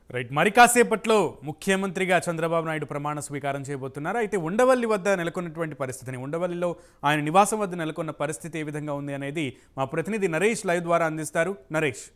right మరి కాసేపట్లో ముఖ్యమంత్రిగా చంద్రబాబు నాయుడు ప్రమాణ స్వీకారం చేయబోతున్నారు అయితే ఉండవల్లి వద్ద నెలకొన్నటువంటి పరిస్థితిని ఉండవల్లిలో ఆయన నివాసం వద్ద నెలకొన్న పరిస్థితి ఏ విధంగా ఉంది అనేది మా ప్రతినిధి నరేష్ లైవ్ ద్వారా అందిస్తారు నరేష్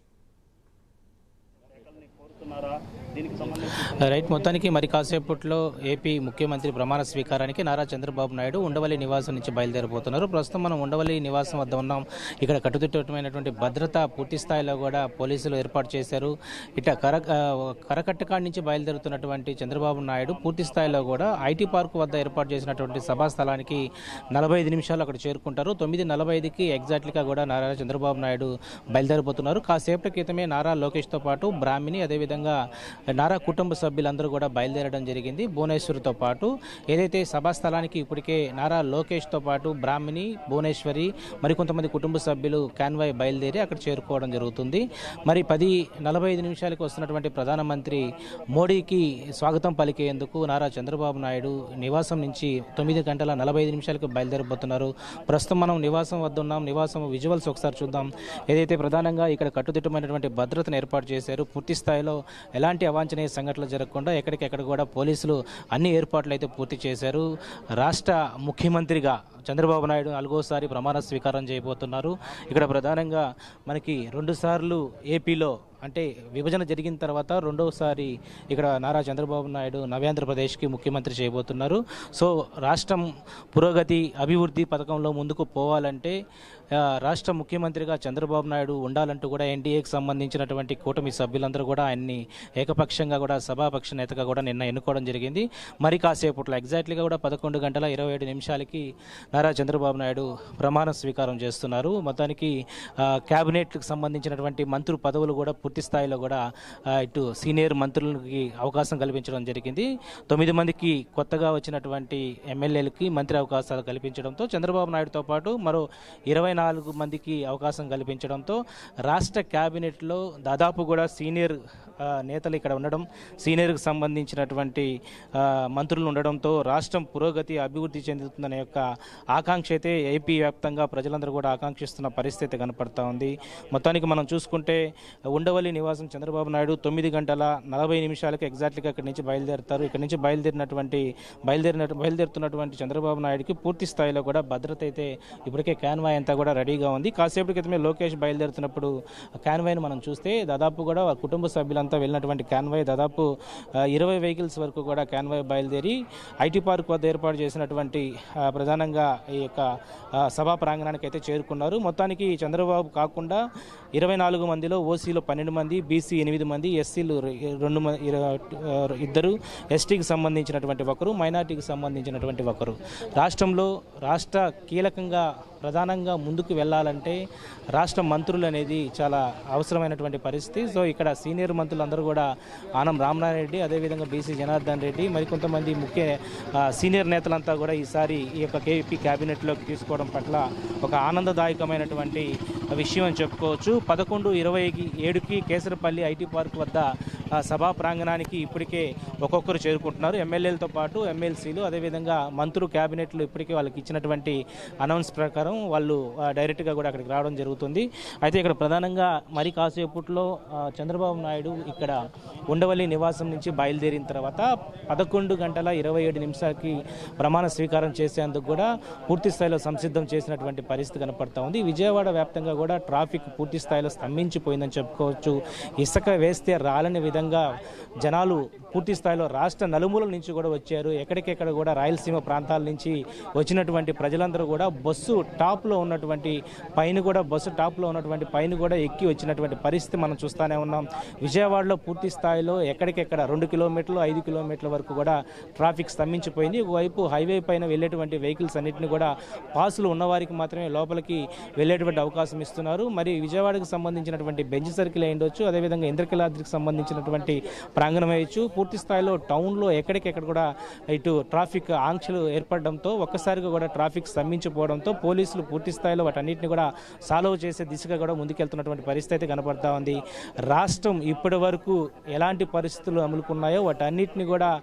రైట్ మొత్తానికి మరి కాసేపట్లో ఏపీ ముఖ్యమంత్రి ప్రమాణ స్వీకారానికి నారా చంద్రబాబు నాయుడు ఉండవల్లి నివాసం నుంచి బయలుదేరిపోతున్నారు ప్రస్తుతం మనం ఉండవల్లి నివాసం వద్ద ఉన్నాం ఇక్కడ కట్టుదిట్టమైనటువంటి భద్రత పూర్తి స్థాయిలో కూడా పోలీసులు ఏర్పాటు చేశారు ఇట్లా కర ఆ, కరకట్టకాడి నుంచి బయలుదేరుతున్నటువంటి చంద్రబాబు నాయుడు పూర్తి స్థాయిలో కూడా ఐటీ పార్క్ వద్ద ఏర్పాటు చేసినటువంటి సభా స్థలానికి నలభై ఐదు నిమిషాలు అక్కడ చేరుకుంటారు తొమ్మిది నలభై ఐదుకి ఎగ్జాక్ట్లీగా కూడా నారా చంద్రబాబు నాయుడు బయలుదేరిపోతున్నారు కాసేపటి క్రితమే నారా లోకేష్తో పాటు బ్రాహ్మిణి అదేవిధంగా నారా కుటుంబ సభ్యులందరూ కూడా బయలుదేరడం జరిగింది భువనేశ్వరితో పాటు ఏదైతే సభా స్థలానికి ఇప్పటికే నారా లోకేష్తో పాటు బ్రాహ్మిణి భువనేశ్వరి మరికొంతమంది కుటుంబ సభ్యులు కాన్వాయ్ బయలుదేరి అక్కడ చేరుకోవడం జరుగుతుంది మరి పది నలభై ఐదు నిమిషాలకు వస్తున్నటువంటి ప్రధానమంత్రి మోడీకి స్వాగతం పలికేందుకు నారా చంద్రబాబు నాయుడు నివాసం నుంచి తొమ్మిది గంటల నలభై ఐదు నిమిషాలకు బయలుదేరబోతున్నారు ప్రస్తుతం మనం నివాసం వద్ద ఉన్నాం నివాసం విజువల్స్ ఒకసారి చూద్దాం ఏదైతే ప్రధానంగా ఇక్కడ కట్టుదిట్టమైనటువంటి భద్రతను ఏర్పాటు చేశారు పూర్తి స్థాయిలో ఎలాంటి అవాంఛనీయ సంఘటనలు జరగకుండా ఎక్కడికెక్కడ కూడా పోలీసులు అన్ని ఏర్పాట్లు అయితే పూర్తి చేశారు రాష్ట్ర ముఖ్యమంత్రిగా చంద్రబాబు నాయుడు నాలుగోసారి ప్రమాణ స్వీకారం చేయబోతున్నారు ఇక్కడ ప్రధానంగా మనకి రెండుసార్లు ఏపీలో అంటే విభజన జరిగిన తర్వాత రెండవసారి ఇక్కడ నారా చంద్రబాబు నాయుడు నవ్యాంధ్రప్రదేశ్కి ముఖ్యమంత్రి చేయబోతున్నారు సో రాష్ట్రం పురోగతి అభివృద్ధి పథకంలో ముందుకు పోవాలంటే ఆ, రాష్ట్ర ముఖ్యమంత్రిగా చంద్రబాబు నాయుడు ఉండాలంటూ కూడా ఎన్డీఏకి సంబంధించినటువంటి కూటమి సభ్యులందరూ కూడా ఆయన్ని ఏకపక్షంగా కూడా సభాపక్ష నేతగా కూడా నిన్న ఎన్నుకోవడం జరిగింది మరి కాసేపట్లో ఎగ్జాక్ట్లీగా కూడా పదకొండు గంటల ఇరవై ఏడు నిమిషాలకి నారా చంద్రబాబు నాయుడు ప్రమాణ స్వీకారం చేస్తున్నారు మొత్తానికి ఆ, క్యాబినెట్కి సంబంధించినటువంటి మంత్రుల పదవులు కూడా పూర్తి స్థాయిలో కూడా ఆ, ఇటు సీనియర్ మంత్రులకి అవకాశం కల్పించడం జరిగింది తొమ్మిది మందికి కొత్తగా వచ్చినటువంటి ఎమ్మెల్యేలకి మంత్రి అవకాశాలు కల్పించడంతో చంద్రబాబు నాయుడుతో పాటు మరో ఇరవై నాలుగు మందికి అవకాశం కల్పించడంతో రాష్ట్ర క్యాబినెట్లో దాదాపు కూడా సీనియర్ ఆ, నేతలు ఇక్కడ ఉండడం సీనియర్కి సంబంధించినటువంటి ఆ, మంత్రులు ఉండడంతో రాష్ట్రం పురోగతి అభివృద్ధి చెందుతుందనే యొక్క ఆకాంక్ష అయితే ఏపీ వ్యాప్తంగా ప్రజలందరూ కూడా ఆకాంక్షిస్తున్న పరిస్థితి కనపడతా ఉంది మొత్తానికి మనం చూసుకుంటే ఉండవల్లి నివాసం చంద్రబాబు నాయుడు తొమ్మిది గంటల నలభై నిమిషాలకు ఎగ్జాక్ట్గా ఇక్కడి నుంచి బయలుదేరుతారు ఇక్కడి నుంచి బయలుదేరినటువంటి బయలుదేరిన బయలుదేరుతున్నటువంటి చంద్రబాబు నాయుడుకి పూర్తి స్థాయిలో కూడా భద్రత అయితే ఇప్పటికే క్యాన్వాయ్ అంతా కూడా రెడీగా ఉంది కాసేపటి క్రితమే లోకేష్ బయలుదేరుతున్నప్పుడు క్యాన్వాయ్ని మనం చూస్తే దాదాపు కూడా వారి కుటుంబ సభ్యులంతా వెళ్ళినటువంటి క్యాన్వాయ్ దాదాపు ఆ, ఇరవై వెహికల్స్ వరకు కూడా క్యాన్వాయ్ బయలుదేరి ఐటీ పార్క్ వద్ద ఏర్పాటు చేసినటువంటి ఆ, ప్రధానంగా ఈ యొక్క ఆ, సభా ప్రాంగణానికి అయితే చేరుకున్నారు మొత్తానికి చంద్రబాబు కాకుండా ఇరవై నాలుగు మందిలో ఓసీలో పన్నెండు మంది బీసీ ఎనిమిది మంది ఎస్సీలు రెండు మ- ఇర- ఆ, ఇద్దరు ఎస్టీకి సంబంధించినటువంటి ఒకరు మైనార్టీకి సంబంధించినటువంటి ఒకరు రాష్ట్రంలో రాష్ట్ర కీలకంగా ప్రధానంగా ముందుకు వెళ్ళాలంటే రాష్ట్ర మంత్రులు అనేది చాలా అవసరమైనటువంటి పరిస్థితి సో ఇక్కడ సీనియర్ మంత్రులందరూ కూడా ఆనం రామనారాయణ రెడ్డి అదేవిధంగా బీసీ జనార్దన్ రెడ్డి మరికొంతమంది ముఖ్య ఆ, సీనియర్ నేతలంతా కూడా ఈసారి ఈ యొక్క కేపీ క్యాబినెట్లోకి తీసుకోవడం పట్ల ఒక ఆనందదాయకమైనటువంటి విషయం అని చెప్పుకోవచ్చు పదకొండు ఇరవైకి ఏడుకి కేసరపల్లి ఐటీ పార్క్ వద్ద ఆ, సభా ప్రాంగణానికి ఇప్పటికే ఒక్కొక్కరు చేరుకుంటున్నారు ఎమ్మెల్యేలతో పాటు ఎమ్మెల్సీలు అదేవిధంగా మంత్రులు క్యాబినెట్లు ఇప్పటికే వాళ్ళకి ఇచ్చినటువంటి అనౌన్స్ ప్రకారం వాళ్ళు ఆ, డైరెక్ట్గా కూడా అక్కడికి రావడం జరుగుతుంది అయితే ఇక్కడ ప్రధానంగా మరి కాసేపట్లో ఆ, చంద్రబాబు నాయుడు ఇక్కడ ఉండవల్లి నివాసం నుంచి బయలుదేరిన తర్వాత పదకొండు గంటల ఇరవై ఏడు నిమిషాలకి ప్రమాణ స్వీకారం చేసేందుకు కూడా పూర్తి స్థాయిలో సంసిద్ధం చేసినటువంటి పరిస్థితి కనపడతా ఉంది విజయవాడ వ్యాప్తంగా కూడా ట్రాఫిక్ పూర్తి స్థాయిలో స్తంభించిపోయిందని చెప్పుకోవచ్చు ఇసుక వేస్తే రాలని విధంగా జనాలు పూర్తి స్థాయిలో రాష్ట్ర నలుమూలల నుంచి కూడా వచ్చారు ఎక్కడికెక్కడ కూడా రాయలసీమ ప్రాంతాల నుంచి వచ్చినటువంటి ప్రజలందరూ కూడా బస్సు టాప్లో ఉన్నటువంటి పైన కూడా బస్సు టాప్లో ఉన్నటువంటి పైన కూడా ఎక్కి వచ్చినటువంటి పరిస్థితి మనం చూస్తూనే ఉన్నాం విజయవాడలో పూర్తి స్థాయిలో ఎక్కడికెక్కడ రెండు కిలోమీటర్లు ఐదు కిలోమీటర్ల వరకు కూడా ట్రాఫిక్ స్తంభించిపోయింది ఒకవైపు హైవే పైన వెళ్ళేటువంటి వెహికల్స్ అన్నింటినీ కూడా పాసులు ఉన్నవారికి మాత్రమే లోపలికి వెళ్ళేటువంటి అవకాశం ఇస్తున్నారు మరి విజయవాడకు సంబంధించినటువంటి బెంచ్ సర్కిల్ అయి ఉండొచ్చు అదేవిధంగా ఇంద్రకిలాద్రికి సంబంధించినటువంటి ప్రాంగణం వేయచ్చు పూర్తి స్థాయిలో టౌన్లో ఎక్కడికెక్కడ కూడా ఇటు ట్రాఫిక్ ఆంక్షలు ఏర్పడడంతో ఒక్కసారిగా కూడా ట్రాఫిక్ స్తంభించిపోవడంతో పోలీసులు పూర్తి స్థాయిలో వాటన్నిటిని కూడా సాల్వ్ చేసే దిశగా కూడా ముందుకెళ్తున్నటువంటి పరిస్థితి అయితే కనపడతా ఉంది రాష్ట్రం ఇప్పటి వరకు ఎలాంటి పరిస్థితులు అమలుకున్నాయో వాటన్నిటిని కూడా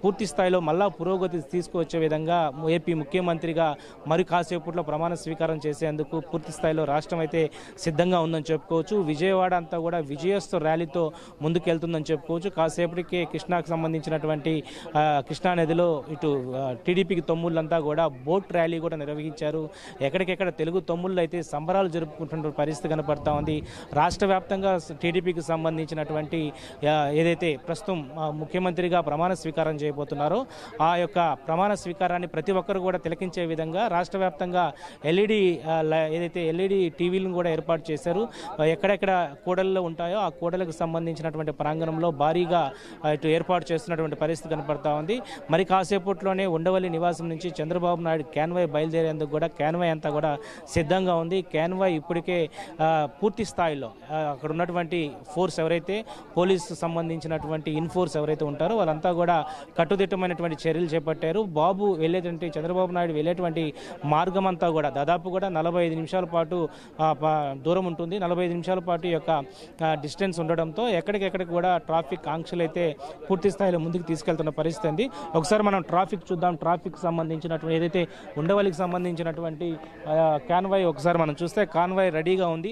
పూర్తి స్థాయిలో మళ్ళా పురోగతి తీసుకువచ్చే విధంగా ఏపీ ముఖ్యమంత్రిగా మరి కాసేపట్లో ప్రమాణ స్వీకారం చేసేందుకు పూర్తి స్థాయిలో రాష్ట్రం అయితే సిద్ధంగా ఉందని చెప్పుకోవచ్చు విజయవాడ అంతా కూడా విజయోత్సవ ర్యాలీతో ముందుకెళ్తుందని చెప్పుకోవచ్చు కాసేపటికే కృష్ణాకు సంబంధించినటువంటి ఆ, కృష్ణా నదిలో ఇటు ఆ, టీడీపీకి తమ్ముళ్ళంతా కూడా బోట్ ర్యాలీ కూడా నిర్వహించారు ఎక్కడికెక్కడ తెలుగు తమ్ముళ్ళు అయితే సంబరాలు జరుపుకుంటున్న పరిస్థితి కనపడతా ఉంది రాష్ట్ర వ్యాప్తంగా టీడీపీకి సంబంధించినటువంటి ఆ, ఏదైతే ప్రస్తుతం ఆ, ముఖ్యమంత్రిగా ప్రమాణ స్వీకారం చేయబోతున్నారో ఆ యొక్క ప్రమాణ స్వీకారాన్ని ప్రతి ఒక్కరు కూడా తిలకించే విధంగా రాష్ట్ర వ్యాప్తంగా ఎల్ఈడి ఏదైతే ఎల్ఈడి టీవీలను కూడా ఏర్పాటు చేశారు ఆ, ఎక్కడెక్కడ కూడల్లో ఉంటాయో ఆ కూడలకు సంబంధించినటువంటి ప్రాంగణంలో భారీగా ఆ, ఇటు ఏర్పాటు చేస్తున్నటువంటి పరిస్థితి కనపడతా ఉంది మరి కాసేపట్లోనే ఉండవల్లి నివాసం నుంచి చంద్రబాబు నాయుడు క్యాన్వాయ్ బయలుదేరేందుకు కూడా క్యాన్వాయ్ అంతా కూడా సిద్ధంగా ఉంది క్యాన్వాయ్ ఇప్పటికే ఆ, పూర్తి స్థాయిలో ఆ, అక్కడ ఉన్నటువంటి ఫోర్స్ ఎవరైతే పోలీసు సంబంధించినటువంటి ఇన్ఫోర్స్ ఎవరైతే ఉంటారో వాళ్ళంతా కూడా కట్టుదిట్టమైనటువంటి చర్యలు చేపట్టారు బాబు వెళ్ళేటువంటి చంద్రబాబు నాయుడు వెళ్ళేటువంటి మార్గం అంతా కూడా దాదాపు కూడా నలభై ఐదు నిమిషాల పాటు ఆ, ప- దూరం ఉంటుంది నలభై ఐదు నిమిషాల పాటు ఈ యొక్క ఆ, డిస్టెన్స్ ఉండడంతో ఎక్కడికెక్కడికి కూడా ట్రాఫిక్ ఆంక్షలు అయితే పూర్తి స్థాయిలో ముందుకు తీసుకెళ్తున్న పరిస్థితి ఉంది ఒకసారి మనం ట్రాఫిక్ చూద్దాం ట్రాఫిక్ సంబంధించినటువంటి ఏదైతే ఉండవల్లికి సంబంధించినటువంటి ఆ, కాన్వాయ్ ఒకసారి మనం చూస్తే కాన్వాయ్ రెడీగా ఉంది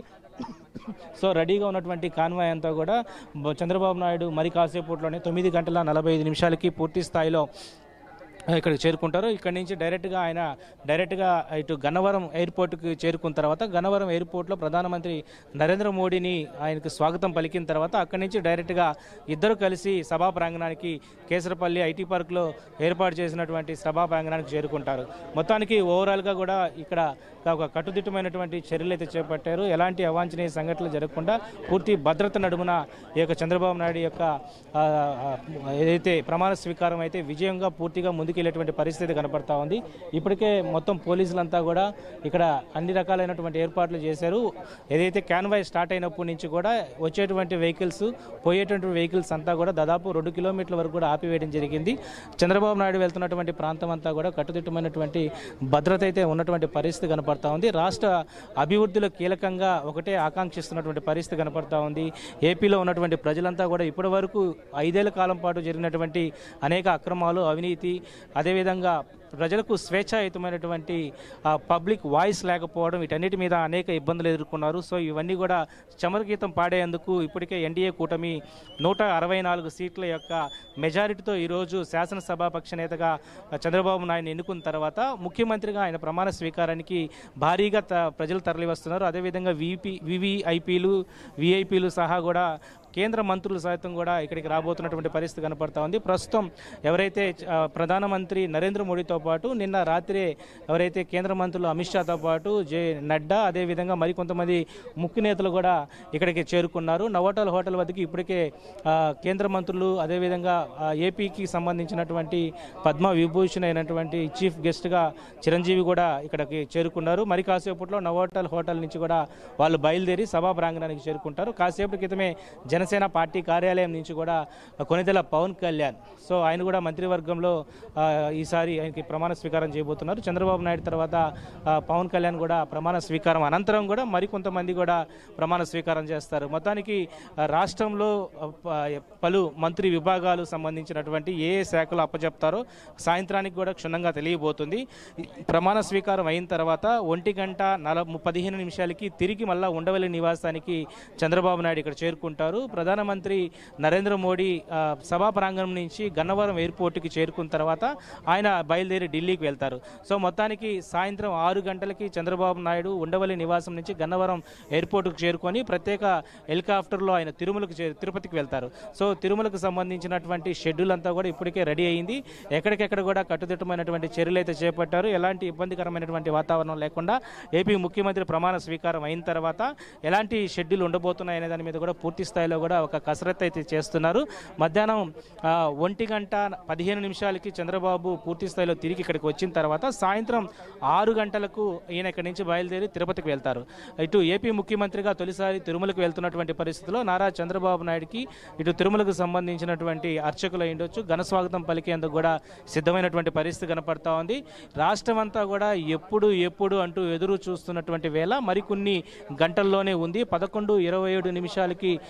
సో రెడీగా ఉన్నటువంటి కాన్వాయ్ అంతా కూడా బ- చంద్రబాబు నాయుడు మరి కాసేపట్లోనే తొమ్మిది గంటల నలభై ఐదు నిమిషాలకి పూర్తి స్థాయిలో ఇక్కడికి చేరుకుంటారు ఇక్కడి నుంచి డైరెక్ట్గా ఆయన డైరెక్ట్గా ఇటు గన్నవరం ఎయిర్పోర్ట్కి చేరుకున్న తర్వాత గన్నవరం ఎయిర్పోర్ట్లో ప్రధానమంత్రి నరేంద్ర మోడీని ఆయనకు స్వాగతం పలికిన తర్వాత అక్కడి నుంచి డైరెక్ట్గా ఇద్దరు కలిసి సభా ప్రాంగణానికి కేసరపల్లి ఐటీ పార్క్లో ఏర్పాటు చేసినటువంటి సభా ప్రాంగణానికి చేరుకుంటారు మొత్తానికి ఓవరాల్గా కూడా ఇక్కడ ఒక కట్టుదిట్టమైనటువంటి చర్యలు అయితే చేపట్టారు ఎలాంటి అవాంఛనీయ సంఘటనలు జరగకుండా పూర్తి భద్రత నడుమున ఈ యొక్క చంద్రబాబు నాయుడు యొక్క ఆ, ఆ, ఏదైతే ప్రమాణ స్వీకారం అయితే విజయంగా పూర్తిగా ముందుకెళ్ళేటువంటి పరిస్థితి కనపడతా ఉంది ఇప్పటికే మొత్తం పోలీసులంతా కూడా ఇక్కడ అన్ని రకాలైనటువంటి ఏర్పాట్లు చేశారు ఏదైతే క్యాన్వాయ్ స్టార్ట్ అయినప్పటి నుంచి కూడా వచ్చేటువంటి వెహికల్స్ పోయేటువంటి వెహికల్స్ అంతా కూడా దాదాపు రెండు కిలోమీటర్ల వరకు కూడా ఆపివేయడం జరిగింది చంద్రబాబు నాయుడు వెళ్తున్నటువంటి ప్రాంతం అంతా కూడా కట్టుదిట్టమైనటువంటి భద్రత అయితే ఉన్నటువంటి పరిస్థితి కనపడతా ఉంది రాష్ట్ర అభివృద్ధిలో కీలకంగా ఒకటే ఆకాంక్షిస్తున్నటువంటి పరిస్థితి కనపడతా ఉంది ఏపీలో ఉన్నటువంటి ప్రజలంతా కూడా ఇప్పటి వరకు ఐదేళ్ల కాలం పాటు జరిగినటువంటి అనేక అక్రమాలు అవినీతి అదేవిధంగా ప్రజలకు స్వేచ్ఛాయుతమైనటువంటి ఆ, పబ్లిక్ వాయిస్ లేకపోవడం వీటన్నిటి మీద అనేక ఇబ్బందులు ఎదుర్కొన్నారు సో ఇవన్నీ కూడా చమరగీతం పాడేందుకు ఇప్పటికే ఎన్డీఏ కూటమి నూట అరవై నాలుగు సీట్ల యొక్క మెజారిటీతో ఈరోజు శాసనసభాపక్ష నేతగా చంద్రబాబు నాయుడు ఎన్నుకున్న తర్వాత ముఖ్యమంత్రిగా ఆయన ప్రమాణ స్వీకారానికి భారీగా త- ప్రజలు తరలి వస్తున్నారు అదేవిధంగా విపి వివిఐపీలు విఐపీలు సహా కూడా కేంద్ర మంత్రులు సైతం కూడా ఇక్కడికి రాబోతున్నటువంటి పరిస్థితి కనపడతా ఉంది ప్రస్తుతం ఎవరైతే ఆ, ప్రధానమంత్రి నరేంద్ర మోడీతో పాటు నిన్న రాత్రే ఎవరైతే కేంద్ర మంత్రులు అమిత్ షాతో పాటు జే నడ్డా అదేవిధంగా మరికొంతమంది ముఖ్య నేతలు కూడా ఇక్కడికి చేరుకున్నారు నవోటల్ హోటల్ వద్దకు ఇప్పటికే ఆ, కేంద్ర మంత్రులు అదేవిధంగా ఆ, ఏపీకి సంబంధించినటువంటి పద్మ విభూషణ్ అయినటువంటి చీఫ్ గెస్ట్గా చిరంజీవి కూడా ఇక్కడికి చేరుకున్నారు మరి కాసేపట్లో నవోటల్ హోటల్ నుంచి కూడా వాళ్ళు బయలుదేరి సభా ప్రాంగణానికి చేరుకుంటారు కాసేపటి క్రితమే జనసేన పార్టీ కార్యాలయం నుంచి కూడా కొనిదెల పవన్ కళ్యాణ్ సో ఆయన కూడా మంత్రివర్గంలో ఆ, ఈసారి ఆయనకి ప్రమాణ స్వీకారం చేయబోతున్నారు చంద్రబాబు నాయుడు తర్వాత ఆ, పవన్ కళ్యాణ్ కూడా ప్రమాణ స్వీకారం అనంతరం కూడా మరికొంతమంది కూడా ప్రమాణ స్వీకారం చేస్తారు మొత్తానికి ఆ, రాష్ట్రంలో ఆ, ప- పలు మంత్రి విభాగాలు సంబంధించినటువంటి ఏ ఏ శాఖలు అప్పచెప్తారో సాయంత్రానికి కూడా క్షుణ్ణంగా తెలియబోతుంది ఈ ప్రమాణ స్వీకారం అయిన తర్వాత ఒంటి గంట నల పదిహేను నిమిషాలకి తిరిగి మళ్ళా ఉండవల్లి నివాసానికి చంద్రబాబు నాయుడు ఇక్కడ చేరుకుంటారు ప్రధానమంత్రి నరేంద్ర మోడీ ఆ, సభా ప్రాంగణం నుంచి గన్నవరం ఎయిర్పోర్ట్కి చేరుకున్న తర్వాత ఆయన బయలుదేరి ఢిల్లీకి వెళ్తారు సో మొత్తానికి సాయంత్రం ఆరు గంటలకి చంద్రబాబు నాయుడు ఉండవల్లి నివాసం నుంచి గన్నవరం ఎయిర్పోర్ట్కు చేరుకొని ప్రత్యేక హెలికాప్టర్లో ఆయన తిరుమలకు చేరు తిరుపతికి వెళ్తారు సో తిరుమలకు సంబంధించినటువంటి షెడ్యూల్ అంతా కూడా ఇప్పటికే రెడీ అయింది ఎక్కడికెక్కడ కూడా కట్టుదిట్టమైనటువంటి చర్యలు అయితే చేపట్టారు ఎలాంటి ఇబ్బందికరమైనటువంటి వాతావరణం లేకుండా ఏపీ ముఖ్యమంత్రి ప్రమాణ స్వీకారం అయిన తర్వాత ఎలాంటి షెడ్యూల్ ఉండబోతున్నాయి అనే దాని మీద కూడా పూర్తి స్థాయిలో కూడా ఒక కసరత్తు అయితే చేస్తున్నారు మధ్యాహ్నం ఆ, ఒంటి గంట పదిహేను నిమిషాలకి చంద్రబాబు పూర్తి స్థాయిలో తిరిగి ఇక్కడికి వచ్చిన తర్వాత సాయంత్రం ఆరు గంటలకు ఈయన ఇక్కడి నుంచి బయలుదేరి తిరుపతికి వెళ్తారు ఇటు ఏపీ ముఖ్యమంత్రిగా తొలిసారి తిరుమలకు వెళ్తున్నటువంటి పరిస్థితిలో నారా చంద్రబాబు నాయుడుకి ఇటు తిరుమలకు సంబంధించినటువంటి అర్చకులు అయ్యుండొచ్చు ఘన స్వాగతం పలికేందుకు కూడా సిద్ధమైనటువంటి పరిస్థితి కనపడతా ఉంది రాష్ట్రం అంతా కూడా ఎప్పుడు ఎప్పుడు అంటూ ఎదురు చూస్తున్నటువంటి వేళ మరికొన్ని గంటల్లోనే ఉంది పదకొండు ఇరవై ఏడు నిమిషాలకి ఈ యొక్క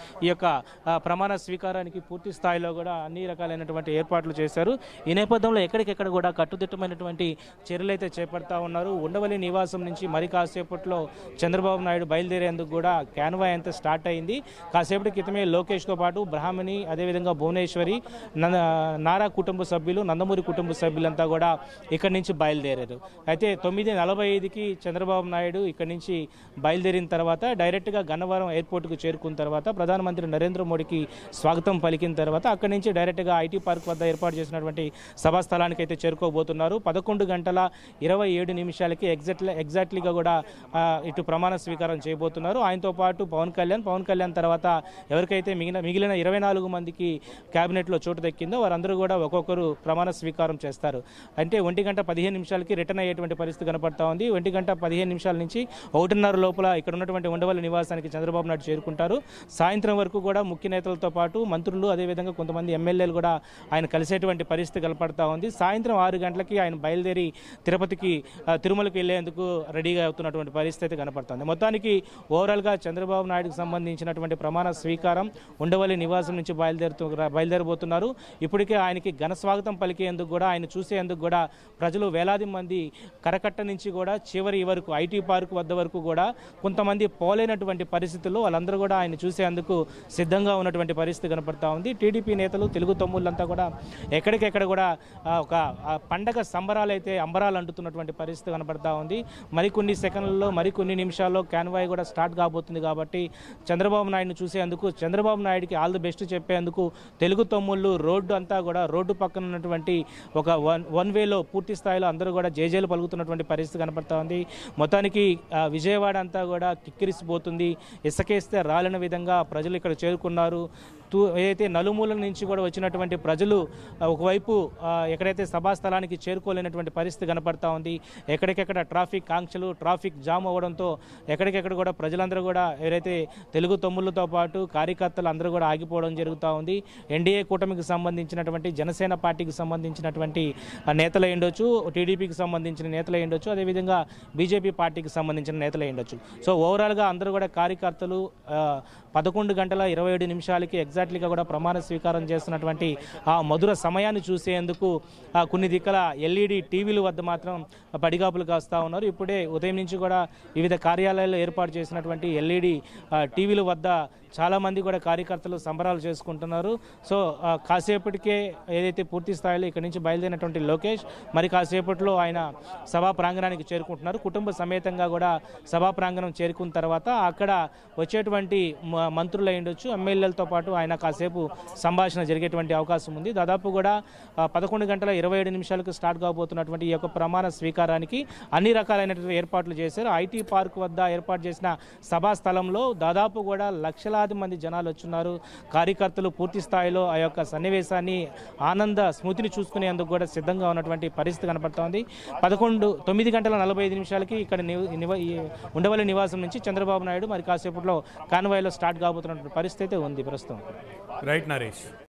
యొక్క ఆ, ప్రమాణ స్వీకారానికి పూర్తి స్థాయిలో కూడా అన్ని రకాలైనటువంటి ఏర్పాట్లు చేశారు ఈ నేపథ్యంలో ఎక్కడికెక్కడ కూడా కట్టుదిట్టమైనటువంటి చర్యలు అయితే చేపడతా ఉన్నారు ఉండవల్లి నివాసం నుంచి మరి కాసేపట్లో చంద్రబాబు నాయుడు బయలుదేరేందుకు కూడా క్యాన్వా అంతా స్టార్ట్ అయింది కాసేపటి క్రితమే లోకేష్తో పాటు బ్రాహ్మణి అదేవిధంగా భువనేశ్వరి నంద నారా కుటుంబ సభ్యులు నందమూరి కుటుంబ సభ్యులంతా కూడా ఇక్కడి నుంచి బయలుదేరారు అయితే తొమ్మిది నలభై ఐదుకి చంద్రబాబు నాయుడు ఇక్కడి నుంచి బయలుదేరిన తర్వాత డైరెక్ట్గా గన్నవరం ఎయిర్పోర్ట్కు చేరుకున్న తర్వాత ప్రధానమంత్రి నరేంద్ర మోడీకి స్వాగతం పలికిన తర్వాత అక్కడి నుంచి డైరెక్ట్గా ఐటీ పార్క్ వద్ద ఏర్పాటు చేసినటువంటి సభా స్థలానికి అయితే చేరుకోబోతున్నారు పదకొండు గంటల ఇరవై ఏడు నిమిషాలకి ఎగ్జాక్ట్ ఎగ్జాక్ట్లీగా కూడా ఆ, ఇటు ప్రమాణ స్వీకారం చేయబోతున్నారు ఆయనతో పాటు పవన్ కళ్యాణ్ పవన్ కళ్యాణ్ తర్వాత ఎవరికైతే మిగిలిన మిగిలిన ఇరవై నాలుగు మందికి క్యాబినెట్లో చోటు దక్కిందో వారందరూ కూడా ఒక్కొక్కరు ప్రమాణ స్వీకారం చేస్తారు అంటే ఒంటి గంట పదిహేను నిమిషాలకి రిటర్న్ అయ్యేటువంటి పరిస్థితి కనపడతా ఉంది ఒంటి గంట పదిహేను నిమిషాల నుంచి ఒకటిన్నర లోపల ఇక్కడ ఉన్నటువంటి ఉండవల్లి నివాసానికి చంద్రబాబు నాయుడు చేరుకుంటారు సాయంత్రం వరకు కూడా ముఖ్య నేతలతో పాటు మంత్రులు అదేవిధంగా కొంతమంది ఎమ్మెల్యేలు కూడా ఆయన కలిసేటువంటి పరిస్థితి కనపడతా ఉంది సాయంత్రం ఆరు గంటలకి ఆయన బయలుదేరి తిరుపతికి ఆ, తిరుమలకి వెళ్లేందుకు రెడీగా అవుతున్నటువంటి పరిస్థితి కనపడుతుంది మొత్తానికి ఓవరాల్గా చంద్రబాబు నాయుడుకు సంబంధించినటువంటి ప్రమాణ స్వీకారం ఉండవల్లి నివాసం నుంచి బయలుదేరుతూ బయలుదేరబోతున్నారు ఇప్పటికే ఆయనకి ఘన స్వాగతం పలికేందుకు కూడా ఆయన చూసేందుకు కూడా ప్రజలు వేలాది మంది కరకట్ట నుంచి కూడా చివరి వరకు ఐటీ పార్క్ వద్ద వరకు కూడా కొంతమంది పోలేనటువంటి పరిస్థితుల్లో వాళ్ళందరూ కూడా ఆయన చూసేందుకు సిద్ధంగా ఉన్నటువంటి పరిస్థితి కనపడతా ఉంది టీడీపీ నేతలు తెలుగు తమ్ముళ్ళంతా కూడా ఎక్కడికెక్కడ కూడా ఆ, ఒక ఆ, పండగ సంబరాలు అయితే అంబరాలు అంటుతున్నటువంటి పరిస్థితి కనపడతా ఉంది మరికొన్ని సెకండ్లలో మరికొన్ని నిమిషాల్లో క్యాన్వాయ్ కూడా స్టార్ట్ కాబోతుంది కాబట్టి చంద్రబాబు నాయుడుని చూసేందుకు చంద్రబాబు నాయుడుకి ఆల్ ది బెస్ట్ చెప్పేందుకు తెలుగు తమ్ముళ్ళు రోడ్డు అంతా కూడా రోడ్డు పక్కన ఉన్నటువంటి ఒక వన్ వన్ వేలో పూర్తి స్థాయిలో అందరూ కూడా జేజేలు పలుకుతున్నటువంటి పరిస్థితి కనపడతా ఉంది మొత్తానికి ఆ, విజయవాడ అంతా కూడా కిక్కిరిసిపోతుంది ఇసుకేస్తే రాలిన విధంగా ప్రజలు ఇక్కడ చేరుకున్నారు తూ ఏదైతే నలుమూలల నుంచి కూడా వచ్చినటువంటి ప్రజలు ఆ, ఒకవైపు ఆ, ఎక్కడైతే సభా స్థలానికి చేరుకోలేనటువంటి పరిస్థితి కనపడతా ఉంది ఎక్కడికెక్కడ ట్రాఫిక్ ఆంక్షలు ట్రాఫిక్ జామ్ అవ్వడంతో ఎక్కడికెక్కడ కూడా ప్రజలందరూ కూడా ఎవరైతే తెలుగు తమ్ముళ్ళతో పాటు కార్యకర్తలు అందరూ కూడా ఆగిపోవడం జరుగుతూ ఉంది ఎన్డీఏ కూటమికి సంబంధించినటువంటి జనసేన పార్టీకి సంబంధించినటువంటి ఆ, నేతలు ఉండొచ్చు టీడీపీకి సంబంధించిన నేతలు ఉండొచ్చు అదేవిధంగా బీజేపీ పార్టీకి సంబంధించిన నేతలు ఉండొచ్చు సో ఓవరాల్గా అందరూ కూడా కార్యకర్తలు ఆ, పదకొండు గంటల ఇరవై ఏడు నిమిషాలకి ఎగ్జాక్ట్లీగా కూడా ప్రమాణ స్వీకారం చేస్తున్నటువంటి ఆ మధుర సమయాన్ని చూసేందుకు ఆ, కొన్ని దిక్కల ఎల్ఈడి టీవీల వద్ద మాత్రం పడిగాపులు కాస్తా ఉన్నారు ఇప్పుడే ఉదయం నుంచి కూడా వివిధ కార్యాలయాల్లో ఏర్పాటు చేసినటువంటి ఎల్ఈడి టీవీల వద్ద చాలామంది కూడా కార్యకర్తలు సంబరాలు చేసుకుంటున్నారు సో ఆ, కాసేపటికే ఏదైతే పూర్తి స్థాయిలో ఇక్కడి నుంచి బయలుదేరినటువంటి లోకేష్ మరి కాసేపట్లో ఆయన సభా ప్రాంగణానికి చేరుకుంటున్నారు కుటుంబ సమేతంగా కూడా సభా ప్రాంగణం చేరుకున్న తర్వాత అక్కడ వచ్చేటువంటి మ- మంత్రులు అయి ఉండొచ్చు ఎమ్మెల్యేలతో పాటు ఆయన కాసేపు సంభాషణ జరిగేటువంటి అవకాశం ఉంది దాదాపు కూడా ఆ, పదకొండు గంటల ఇరవై ఏడు నిమిషాలకు స్టార్ట్ కాబోతున్నటువంటి ఈ యొక్క ప్రమాణ స్వీకారానికి అన్ని రకాలైనటువంటి ఏర్పాట్లు చేశారు ఐటీ పార్క్ వద్ద ఏర్పాటు చేసిన సభా స్థలంలో దాదాపు కూడా లక్షలాది మంది జనాలు వచ్చున్నారు కార్యకర్తలు పూర్తి స్థాయిలో ఆ యొక్క సన్నివేశాన్ని ఆనంద స్మృతిని చూసుకునేందుకు కూడా సిద్ధంగా ఉన్నటువంటి పరిస్థితి కనపడుతోంది పదకొండు తొమ్మిది గంటల నలభై ఐదు నిమిషాలకి ఇక్కడ నివ- నివ- ఈ ఉండవల్లి నివాసం నుంచి చంద్రబాబు నాయుడు మరి కాసేపట్లో కాన్వాయ్లో స్టార్ట్ కాబోతున్నటువంటి పరిస్థితి అయితే ఉంది ప్రస్తుతం రైట్ నరేష్